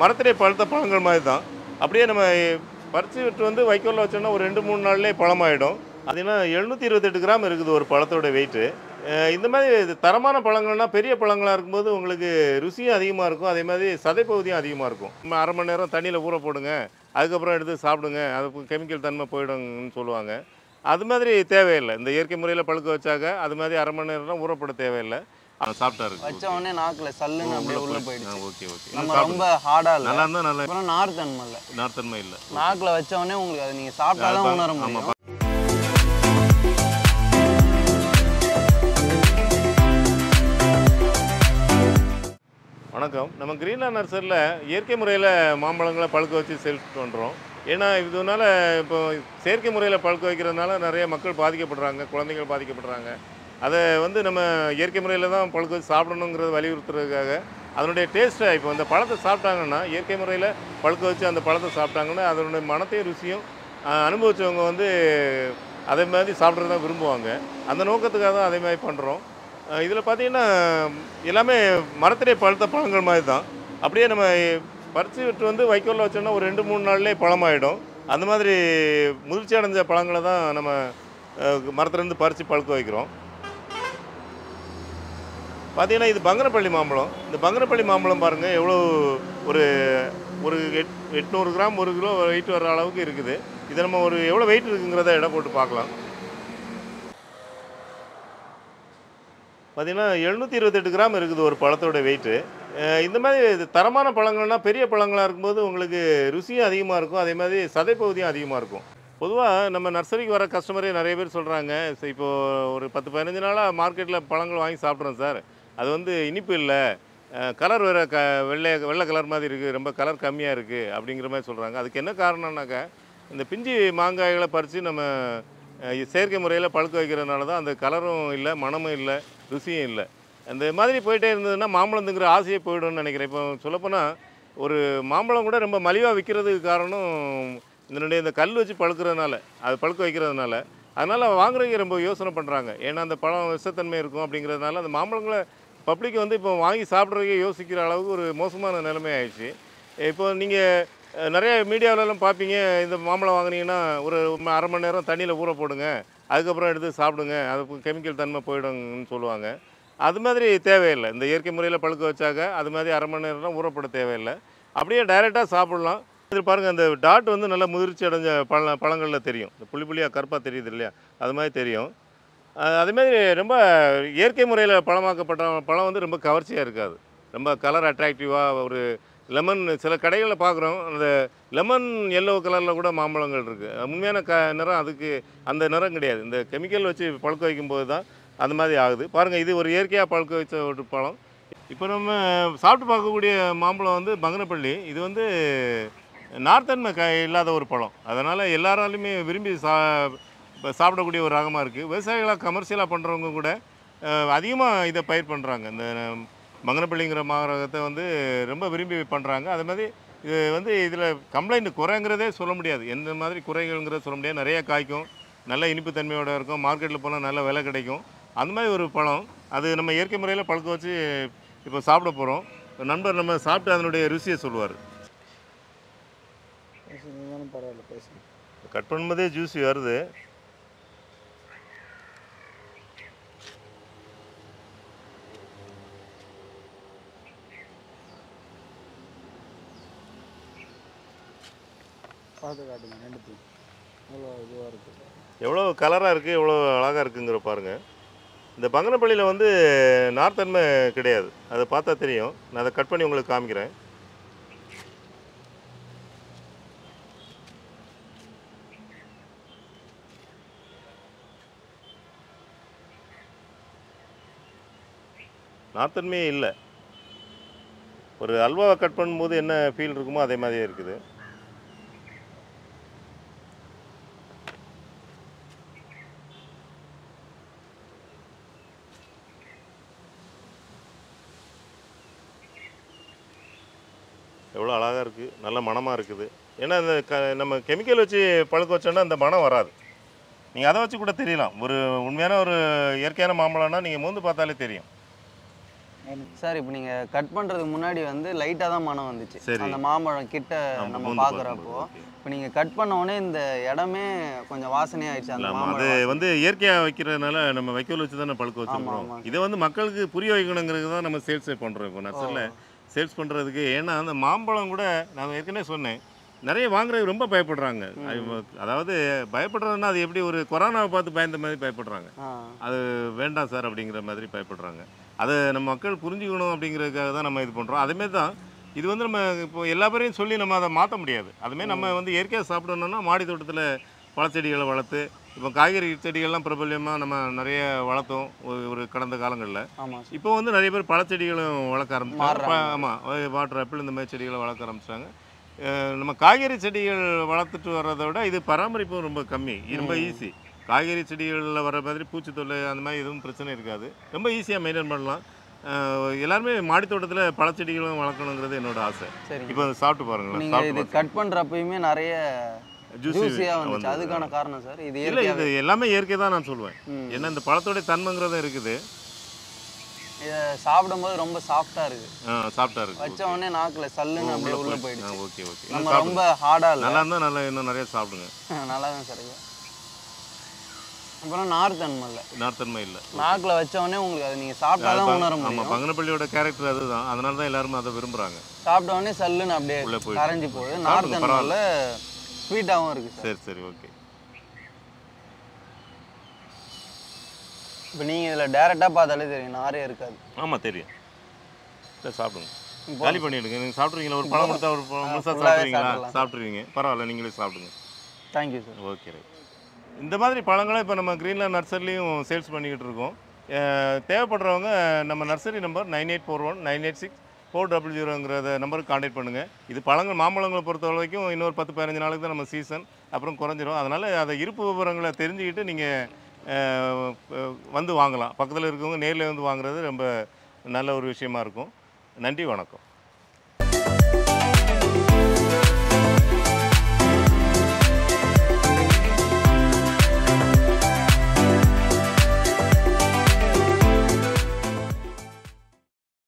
மரத்திலே பழுத்த பழங்கள் மாதிரி தான் அப்படியே நம்ம பறித்து விட்டு வந்து வைக்கோலில் வச்சோம்னா ஒரு ரெண்டு மூணு நாள்லேயே பழமாயிடும் அது என்ன எழுநூற்றி இருபத்தெட்டு கிராம் இருக்குது ஒரு பழத்தோட வெயிட்டு இந்த மாதிரி இது தரமான பழங்கள்னா பெரிய பழங்களாக இருக்கும்போது உங்களுக்கு ருசியும் அதிகமாக இருக்கும் அதே மாதிரி சதைப்பகுதியும் அதிகமாக இருக்கும் நம்ம அரை மணி நேரம் தண்ணியில் ஊற போடுங்க அதுக்கப்புறம் எடுத்து சாப்பிடுங்க அதுக்கு கெமிக்கல் தன்மை போயிடுங்கன்னு சொல்லுவாங்க அது மாதிரி தேவையில்லை இந்த இயற்கை முறையில் பழுக்க வச்சாக்க அது மாதிரி அரை மணி நேரம் ஊறப்பட தேவையில்லை அவன் சாப்பிட்டாரு வச்ச உடனே நாக்குல சல்லுன்னு அப்படியே உள்ள போயிடுச்சு ஓகே ஓகே நம்ம ரொம்ப ஹார்டா இல்ல நல்லா இருந்தால் நல்லா அப்புறம் நார் தன்மை இல்ல நார்த்தன்மை இல்லை நாக்குல வச்ச உடனே உங்களுக்கு அதை நீங்க சாப்பிட்டாதான் உணர ஆமாம் முடியும் வணக்கம் நம்ம கிரீன்லேண்ட் நர்சரியில் இயற்கை முறையில் மாம்பழங்களை பழுக்க வச்சு சேல் பண்ணுறோம் ஏன்னா இதனால இப்போ செயற்கை முறையில் பழுக்க வைக்கிறதுனால நிறைய மக்கள் பாதிக்கப்படுறாங்க குழந்தைகள் பாதிக்கப்படுறாங்க அதை வந்து நம்ம இயற்கை முறையில் தான் பழுக்க வச்சு சாப்பிடணுங்கிறத வலியுறுத்துறதுக்காக அதனுடைய டேஸ்ட்டை இப்போ அந்த பழத்தை சாப்பிட்டாங்கன்னா இயற்கை முறையில் பழுக்க வச்சு அந்த பழத்தை சாப்பிட்டாங்கன்னா அதனுடைய மனத்தையும் ருசியும் ஆஹ், அனுபவிச்சவங்க வந்து அதே மாதிரி சாப்பிட்றது தான் விரும்புவாங்க அந்த நோக்கத்துக்காக தான் அதே மாதிரி பண்ணுறோம் இதில் பார்த்தீங்கன்னா எல்லாமே மரத்திலே பழுத்த பழங்கள் மாதிரி தான் அப்படியே நம்ம பறித்து விட்டு வந்து வைக்கோலில் வச்சோம்னா ஒரு ரெண்டு மூணு நாள்லேயே பழமாயிடும் அந்த மாதிரி முதிர்ச்சி அடைஞ்ச பழங்களை தான் நம்ம அஹ், மரத்துலேருந்து பறித்து பழுக்க வைக்கிறோம் பார்த்தீங்கன்னா இது பங்கனப்பள்ளி மாம்பழம் இந்த பங்கனப்பள்ளி மாம்பழம் பாருங்கள் எவ்வளோ ஒரு ஒரு எட் எட்நூறு கிராம் ஒரு கிலோ வெயிட் வர அளவுக்கு இருக்குது இது நம்ம ஒரு எவ்வளோ வெயிட் இருக்குங்கிறத எடை போட்டு பார்க்கலாம் பார்த்தீங்கன்னா எழுநூற்றி இருபத்தெட்டு கிராம் இருக்குது ஒரு பழத்தோட வெயிட்டு இந்த மாதிரி இது தரமான பழங்கள்னா பெரிய பழங்களாக இருக்கும்போது உங்களுக்கு ருசியும் அதிகமாக இருக்கும் அதே மாதிரி சதைப்பகுதியும் அதிகமாக இருக்கும் பொதுவாக நம்ம நர்சரிக்கு வர கஸ்டமரே நிறைய பேர் சொல்கிறாங்க இப்போது ஒரு பத்து பதினஞ்சு நாளாக மார்க்கெட்டில் பழங்கள் வாங்கி சாப்பிட்றோம் சார் அது வந்து இனிப்பு இல்லை கலர் வேறு க வெள்ளை வெள்ளை கலர் மாதிரி இருக்குது ரொம்ப கலர் கம்மியாக இருக்குது அப்படிங்கிற மாதிரி சொல்கிறாங்க அதுக்கு என்ன காரணம்னாக்கா இந்த பிஞ்சு மாங்காய்களை பறித்து நம்ம அஹ் செயற்கை முறையில் பழுக்க வைக்கிறதுனால தான் அந்த கலரும் இல்லை மணமும் இல்லை ருசியும் இல்லை அந்த மாதிரி போயிட்டே இருந்ததுன்னா மாம்பழம் திங்கிற ஆசையே போயிடும்னு நினைக்கிறேன் இப்போ சொல்லப்போனால் ஒரு மாம்பழம் கூட ரொம்ப மலிவாக விற்கிறதுக்கு காரணம் இதனுடைய இந்த கல் வச்சு பழுக்கிறதுனால அது பழுக்க வைக்கிறதுனால அதனால் வாங்குறவங்க ரொம்ப யோசனை பண்ணுறாங்க ஏன்னா அந்த பழம் விஷத்தன்மை இருக்கும் அப்படிங்கிறதுனால அந்த மாம்பழங்களை பப்ளிக் வந்து இப்போ வாங்கி சாப்பிட்றதுக்கே யோசிக்கிற அளவுக்கு ஒரு மோசமான நிலைமை ஆயிடுச்சு இப்போ நீங்கள் நிறைய மீடியாவிலலாம் பார்ப்பீங்க இந்த மாம்பழம் வாங்குனீங்கன்னா ஒரு அரை மணி நேரம் தண்ணியில் ஊற போடுங்க அதுக்கப்புறம் எடுத்து சாப்பிடுங்க அதுக்கு கெமிக்கல் தன்மை போயிடுங்கன்னு சொல்லுவாங்க அது மாதிரி தேவையில்லை இந்த இயற்கை முறையில் பழுக்க வச்சாக்க அது மாதிரி அரை மணி நேரம் ஊறப்பட தேவையில்லை அப்படியே டைரெக்டாக சாப்பிட்லாம் இதில் பாருங்கள் அந்த டாட் வந்து நல்லா முதிர்ச்சி அடைஞ்ச பழ பழங்களில் தெரியும் இந்த புள்ளி புள்ளியாக கருப்பாக தெரியுது இல்லையா அது மாதிரி தெரியும் அஹ் அதே மாதிரி ரொம்ப இயற்கை முறையில் பழமாக்கப்பட்ட பழம் வந்து ரொம்ப கவர்ச்சியாக இருக்காது ரொம்ப கலர் அட்ராக்டிவாக ஒரு லெமன் சில கடைகளில் பார்க்குறோம் அந்த லெமன் எல்லோ கலரில் கூட மாம்பழங்கள் இருக்குது உண்மையான க நிறம் அதுக்கு அந்த நிறம் கிடையாது இந்த கெமிக்கல் வச்சு பழுக்க வைக்கும்போது தான் அந்த மாதிரி ஆகுது பாருங்கள் இது ஒரு இயற்கையாக பழுக்க வச்ச ஒரு பழம் இப்போ நம்ம சாப்பிட்டு பார்க்கக்கூடிய மாம்பழம் வந்து பங்கனப்பள்ளி இது வந்து நார்த்தன்மை க இல்லாத ஒரு பழம் அதனால் எல்லாராலையுமே விரும்பி சா இப்ப சாப்பிடக்கூடிய ஒரு ரகமாக இருக்குது விவசாயிகளாக கமர்ஷியலாக பண்ணுறவங்க கூட அதிகமாக இதை பயிர் பண்ணுறாங்க இந்த மங்கனப்பள்ளிங்கிற மாரகத்தை வந்து ரொம்ப விரும்பி பண்ணுறாங்க அதே மாதிரி இது வந்து இதில் கம்ப்ளைண்ட் குறைங்கிறதே சொல்ல முடியாது எந்த மாதிரி குறைகள்ங்கிறத சொல்ல முடியாது நிறைய காய்க்கும் நல்ல இனிப்பு தன்மையோட இருக்கும் மார்க்கெட்டில் போனால் நல்ல விலை கிடைக்கும் அந்த மாதிரி ஒரு பழம் அது நம்ம இயற்கை முறையில் பழுக்க வச்சு இப்போ சாப்பிட போகிறோம் நண்பர் நம்ம சாப்பிட்டு அதனுடைய ருசியை சொல்லுவார் பரவாயில்ல பேசு கட் பண்ணும்போதே ஜூஸ் வருது பார்த்து காட்டுங்க ரெண்டுத்தையும் எவ்வளோ இதுவாக இருக்குது எவ்வளோ கலராக இருக்குது எவ்வளோ அழகாக இருக்குங்கிற பாருங்கள் இந்த பங்கனப்பள்ளியில் வந்து நார்த்தன்மை கிடையாது அதை பார்த்தா தெரியும் நான் அதை கட் பண்ணி உங்களுக்கு காமிக்கிறேன் நார்த்தன்மையே இல்லை ஒரு அல்வாவை கட் பண்ணும்போது என்ன ஃபீல் இருக்குமோ அதே மாதிரியே இருக்குது எவ்வளோ அழகாக இருக்குது நல்ல மணமாக இருக்குது ஏன்னா இந்த க நம்ம கெமிக்கல் வச்சு பழுக்க வச்சோன்னா அந்த மனம் வராது நீங்கள் அதை வச்சு கூட தெரியலாம் ஒரு உண்மையான ஒரு இயற்கையான மாம்பழம்னா நீங்கள் மூந்து பார்த்தாலே தெரியும் சார் இப்போ நீங்கள் கட் பண்ணுறதுக்கு முன்னாடி வந்து லைட்டாக தான் மனம் வந்துச்சு சரி. அந்த மாம்பழம் கிட்ட ஆமா, நம்ம மோந்து பார்க்குறப்போ பார்க்கும்போது, okay. இப்போ நீங்கள் கட் பண்ண உடனே இந்த இடமே கொஞ்சம் வாசனையாயிடுச்சு அந்த ஆமாம் அது மாம்பழம் வந்து இயற்கையாக வைக்கிறதுனால நம்ம வைக்கோல் வச்சு தானே பழுக்க வச்சுருக்கோம் ஆமா. இதை வந்து மக்களுக்கு புரிய வைக்கணுங்கிறது தான் நம்ம சேல்ஸே பண்ணுறோம் இப்போ நர்சரியில் சேல்ஸ் பண்ணுறதுக்கு ஏன்னா அந்த மாம்பழம் கூட நான் ஏற்கனவே சொன்னேன் நிறைய வாங்குறது ரொம்ப பயப்படுறாங்க அது- அதாவது பயப்படுறதுன்னா அது எப்படி ஒரு கொரோனாவை பார்த்து பயந்த மாதிரி பயப்படுறாங்க ஆ அது வேண்டாம் சார் அப்படிங்கிற மாதிரி பயப்படுறாங்க அதை நம்ம மக்கள் புரிஞ்சுக்கணும் அப்படிங்கிறதுக்காக தான் நம்ம இது பண்ணுறோம் அதேமாரி தான் இது வந்து நம்ம இப்போ எல்லா பேரையும் சொல்லி நம்ம அதை மாற்ற முடியாது அதுமாரி நம்ம வந்து இயற்கையாக சாப்பிடணும்னா மாடி தோட்டத்தில் பழச்செடிகளை வளர்த்து இப்போ காய்கறி செடிகள்லாம் பிரபல்யமாக நம்ம நிறைய வளர்த்தோம் ஒரு- ஒரு கடந்த காலங்களில் ஆமாம் இப்போ வந்து நிறைய பேர் பழச்செடிகளும் வளர்க்க ஆரம்பிச்சாங்க மாறுறாங்க. ஆமாம் வாட்டர் ஆப்பிள் இந்த மாதிரி செடிகளை வளர்க்க ஆரம்பிச்சிட்டாங்க நம்ம காய்கறி செடிகள் வளர்த்துட்டு வர்றதை விட இது பராமரிப்பும் ரொம்ப கம்மி ரொம்ப ஈஸி காய்கறி செடிகளில் வர மாதிரி பூச்சி தொல்லை அந்த மாதிரி எதுவும் பிரச்சனை இருக்காது ரொம்ப ஈஸியாக மெயின்டைன் பண்ணலாம் அஹ் எல்லாருமே மாடி தோட்டத்தில் பழச்செடிகளும் வளர்க்கணுங்கிறது என்னோட ஆசை சரி இப்போ அதை சாப்பிட்டு பாருங்களேன் நீங்கள் இது சாப்பிட்டு கட் பண்ணுறப்பயுமே நிறைய Juicy ஜூஸியாக வந்துச்சு வந்தது. அதுக்கான காரணம் சார் இது இல்லை இயற்கையாக இது எல்லாமே இயற்கை தான் நான் சொல்லுவேன் ம். ஏன்னா இந்த பழத்தோடைய தன்மைங்கிறதும் இருக்குது இதை சாப்பிடும்போது ரொம்ப சாஃப்டாக இருக்குது ஆ, சாப்பிட்டா இருக்கு வச்ச உடனே நாக்கில் சல்லுன்னு அப்படியே உள்ளே போயிடுச்சு ஓகே ஓகே நம்ம ரொம்ப ஹார்டாக இல்லை நல்லா இருந்தால் நல்லா இன்னும் நிறைய சாப்பிடுங்க நல்லா தான் சார் இது அப்புறம் நார்த்தன்மல்ல நார்த்தன்மை இல்லை நாக்கில் வச்ச உடனே உங்களுக்கு அது நீங்கள் சாப்பிட்டா தான் உணர ஆமாம் முடியும் பங்கனப்பள்ளியோட கேரக்டர் அதுதான் அதனால தான் எல்லாரும் அதை விரும்புகிறாங்க சாப்பிட்ட உடனே சல்லுன்னு அப்படியே உள்ள போயிடுச்சு. கரைஞ்சி போகுது சாப்பிடுங்க, நார்த்தன்மல்ல ஸ்வீட்டாகவும் இருக்குது சார் சரி சரி ஓகே இப்போ நீங்கள் இதில் டேரெக்டாக பார்த்தாலே தெரியும் நாரே இருக்காது ஆமாம் தெரியும் சரி சாப்பிடுங்க இப்போ காலி பண்ணிவிடுங்க நீங்கள் சாப்பிட்ருவீங்களா ஒரு பழம் கொடுத்தா ஒரு பழம் முழுசாக full-ஆவே சாப்பிட்றீங்களா சாப்பிடலாம். சாப்பிட்ருவீங்க பரவாயில்ல நீங்களே சாப்பிடுங்க தேங்க்யூ சார் ஓகே ரைட் இந்த மாதிரி பழங்களை இப்போ நம்ம க்ரீன்லேண்ட் நர்சரிலையும் சேல்ஸ் பண்ணிக்கிட்டு இருக்கோம் அஹ் தேவைப்படுறவங்க நம்ம nursery number nine eight four one nine eight six four double ஜீரோங்கிறத நம்பருக்கு காண்டாக்ட் பண்ணுங்கள் இது பழங்கள் மாம்பழங்களை பொறுத்த வரைக்கும் இன்னொரு பத்து பதினஞ்சு நாளுக்கு தான் நம்ம சீசன் அப்புறம் குறைஞ்சிரும் அதனால் அதை இருப்பு விவரங்களை தெரிஞ்சுக்கிட்டு நீங்கள் வந்து வாங்கலாம் பக்கத்தில் இருக்கவங்க நேரில் வந்து வாங்குறது ரொம்ப நல்ல ஒரு விஷயமா இருக்கும் நன்றி வணக்கம்